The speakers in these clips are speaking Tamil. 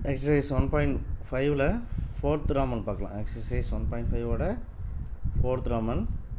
எக்ஸசைஸ் ஒன் பாயிண்ட் ஃபைவ்ல ஃபோர்த் ராமன் பார்க்கலாம் எக்ஸசைஸ் ஒன் பாயிண்ட் ஃபைவோட fourth roman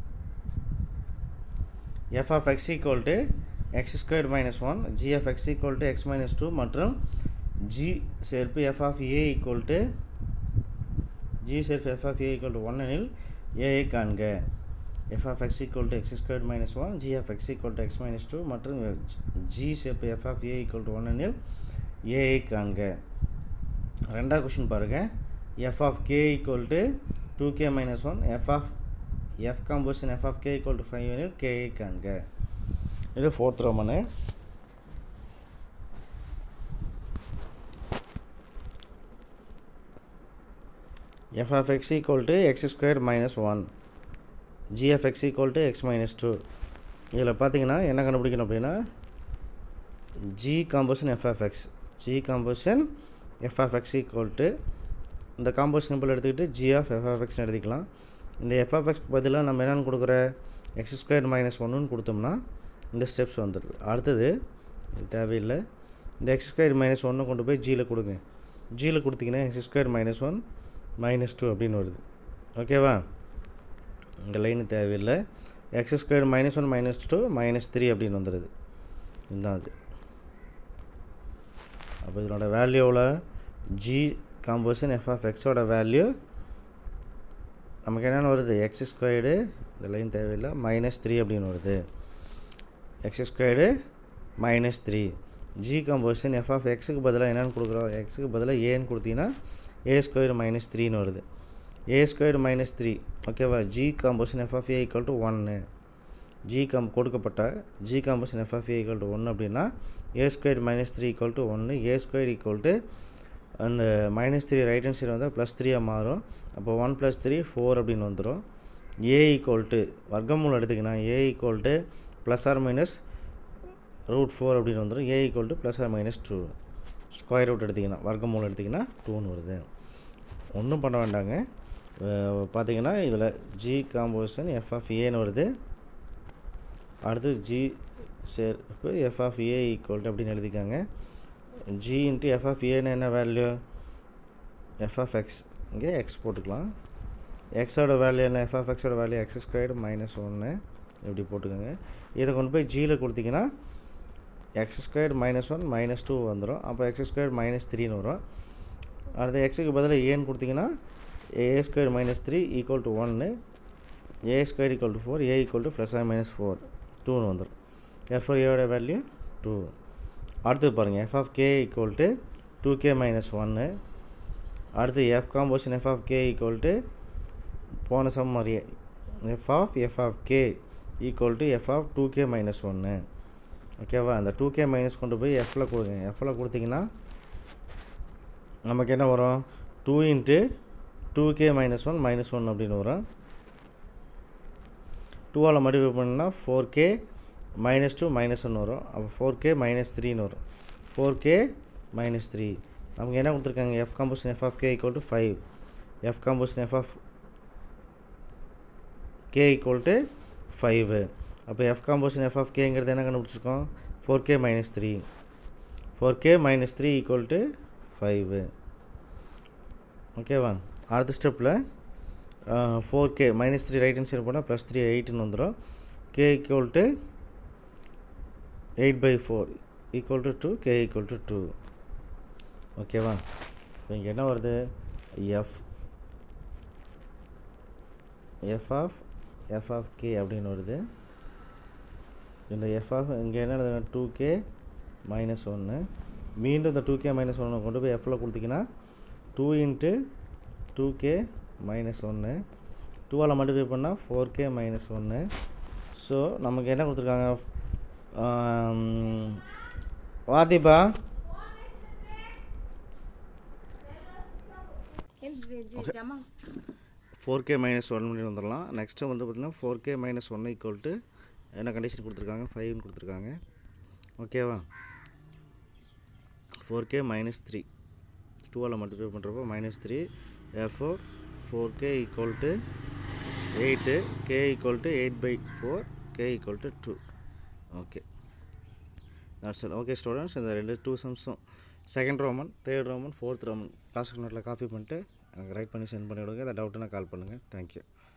f of x equal to x square minus one g of x equal to x minus two மற்றும் ஜி சேர்ப்பு f of a equal to g சேர்ப்பு f of a equal to one எனில் ஏஐ காண்க f of x equal to x square minus one g of x equal to x minus two மற்றும் ஜி சேர்ப்பு f of a equal to one எனில் ஏஐ காண்க ரெண்டாவது கொஷின் பாருங்கள் f of k equal to two k minus one f of f composition f of k equal to five எனில் கேஐ காண்க இது fourth roman f of x equal to x square minus one g of x equal to x minus two இதில் பார்த்தீங்கன்னா என்ன கண்டுபிடிக்கணும் அப்படின்னா g composition f of x g composition f of x equal to இந்த காம்போசிஷன் சிம்பிள் எடுத்துக்கிட்டு ஜி ஆஃப் எஃப் ஆஃப் எக்ஸ்னு எழுதிக்கலாம் இந்த எஃப் ஆஃப் எக்ஸ்க்கு பதிலாக நம்ம என்னென்னு கொடுக்குற எக்ஸ் ஸ்கொயர் மைனஸ் ஒன்றுன்னு கொடுத்தோம்னா இந்த ஸ்டெப்ஸ் வந்துடுது அடுத்தது இது தேவையில்லை இந்த எக்ஸ் ஸ்கொயர் மைனஸ் ஒன்று கொண்டு போய் ஜியில் கொடுங்க ஜியில் கொடுத்தீங்கன்னா x square minus one minus two அப்படின்னு வருது ஓகேவா இந்த லைனு தேவையில்லை x square minus one minus two minus three அப்படின்னு வந்துடுது இதுதான் அது அப்போ இதனோட வேல்யூவில் ஜி காம்போசிஷன் எஃப் ஆஃப் எக்ஸோட வேல்யூ நமக்கு என்னென்னு வருது எக்ஸ் ஸ்கொயர்டு இந்த லைன் தேவையில்லை மைனஸ் த்ரீ அப்படின்னு வருது x squared minus three g composition f of எக்ஸுக்கு பதிலாக என்னென்னு கொடுக்குறோம் எக்ஸுக்கு பதிலாக ஏன்னு கொடுத்தீங்கன்னா ஏ ஸ்கொயர் மைனஸ் த்ரீன்னு வருது ஏ ஸ்கொயர் மைனஸ் த்ரீ ஓகேவா g composition f of a equal to ஒன்று ஜி கம் கொடுக்கப்பட்ட g composition f of a equal to ஒன்று அப்படின்னா a square minus three equal to ஒன்று ஏ ஸ்கொயர் ஈக்குவல் டு அந்த minus three right hand side வந்தால் ப்ளஸ் த்ரீயாக மாறும் அப்போ ஒன் ப்ளஸ் த்ரீ ஃபோர் அப்படின்னு வந்துடும் ஏ ஈக்குவல் டு வர்க்கமூலம் எடுத்திங்கன்னா a equal to plus or minus root four அப்படின்னு வந்துடும் a equal to plus or minus two square root எடுத்திங்கன்னா வர்க்கமூலம் எடுத்திங்கன்னா டூன்னு வருது ஒன்றும் பண்ண வேண்டாங்க பார்த்தீங்கன்னா இதில் ஜி காம்போசிஷன் எஃப் ஆஃப் ஏன்னு வருது அடுத்து ஜி சேர்ப்பு எஃப் ஆஃப் ஏ ஈக்குவல் அப்படின்னு எழுதிக்காங்க ஜி இன்ட்டு எஃப் ஆஃப் ஏன்னு என்ன வேல்யூ எஃப் ஆஃப் எக்ஸ் இங்கே எக்ஸ் போட்டுக்கலாம் எக்ஸோட வேல்யூ என்ன எஃப் ஆஃப் எக்ஸோட வேல்யூ எக்ஸ் ஸ்கொயர்டு மைனஸ் ஒன்று இப்படி போட்டுக்கோங்க இதை கொண்டு போய் ஜியில் கொடுத்தீங்கன்னா x squared minus one minus two வந்துடும் அப்போ எக்ஸ் ஸ்கொயர் மைனஸ் த்ரீன்னு வரும் அடுத்து எக்ஸுக்கு பதிலாக ஏன்னு கொடுத்தீங்கன்னா a square minus three equal to ஒன்று a square equal to four a equal to plus or minus four டூன்னு வந்துடும் எஃப் ஃபோர் ஏவோட வேல்யூ டூ அடுத்தது பாருங்கள் f of k equal to two k minus ஒன்று அடுத்து f composition f of k equal to போன சம் மாதிரியே f of f of k equal to f of two k minus ஒன்று ஓகேவா அந்த டூ கே மைனஸ் கொண்டு போய் எஃப்பில் கொடுங்க எஃப்பில் கொடுத்தீங்கன்னா நமக்கு என்ன வரும் two into two k minus one minus one அப்படின்னு வரும் டூவால் மடிஃபை பண்ணால் four k minus two minus ஒன்று வரும் அப்போ ஃபோர் கே மைனஸ் த்ரீன்னு வரும் ஃபோர் கே மைனஸ் த்ரீ நமக்கு என்ன கொடுத்துருக்காங்க f composition f of k equal to five f composition f of k equal to five அப்போ எஃப் காம்போசிஷன் எஃப் ஆஃப் கேங்கிறது என்ன கண்டுபிடிச்சிருக்கோம் four k minus three four k minus three equal to five ஓகேவா அடுத்த ஸ்டெப்பில் four k minus three right hand side போனால் ப்ளஸ் த்ரீ எயிட்னு வந்துடும் k equal to eight by four equal to two k equal to two ஓகேவா இப்போ இங்கே என்ன வருது f f of f of k அப்படின்னு வருது இந்த எஃப் ஆஃப் இங்கே என்ன எழுதுனா டூ கே மைனஸ் ஒன்று மீண்டும் இந்த டூ கே மைனஸ் ஒன்று கொண்டு போய் எஃப்பில் கொடுத்தீங்கன்னா two into two k minus ஒன்று டூவால் மல்டிஃபை பண்ணால் ஃபோர் கே மைனஸ் ஒன்று ஸோ நமக்கு என்ன கொடுத்துருக்காங்க வாதிபா ஃபோர் கே மைனஸ் ஒன் பண்ணி வந்துடலாம் நெக்ஸ்ட்டு வந்து பார்த்திங்கன்னா four k minus one equal to என்ன கண்டிஷன் கொடுத்துருக்காங்க ஃபைவ்னு கொடுத்துருக்காங்க ஓகேவா ஃபோர் கே மைனஸ் த்ரீ டூவால் மல்டிப்ளை பண்ணுறப்போ minus three four four k equal to eight k equal to eight by four k equal to two okay that's all okay students இந்த ரெண்டு டூ சம்ஸும் second roman third roman fourth roman class நோட்டில் காப்பி பண்ணிட்டு எனக்கு ரைட் பண்ணி சென்ட் பண்ணி விடுங்க ஏதாவது டவுட்டுனா கால் பண்ணுங்கள் தேங்க்யூ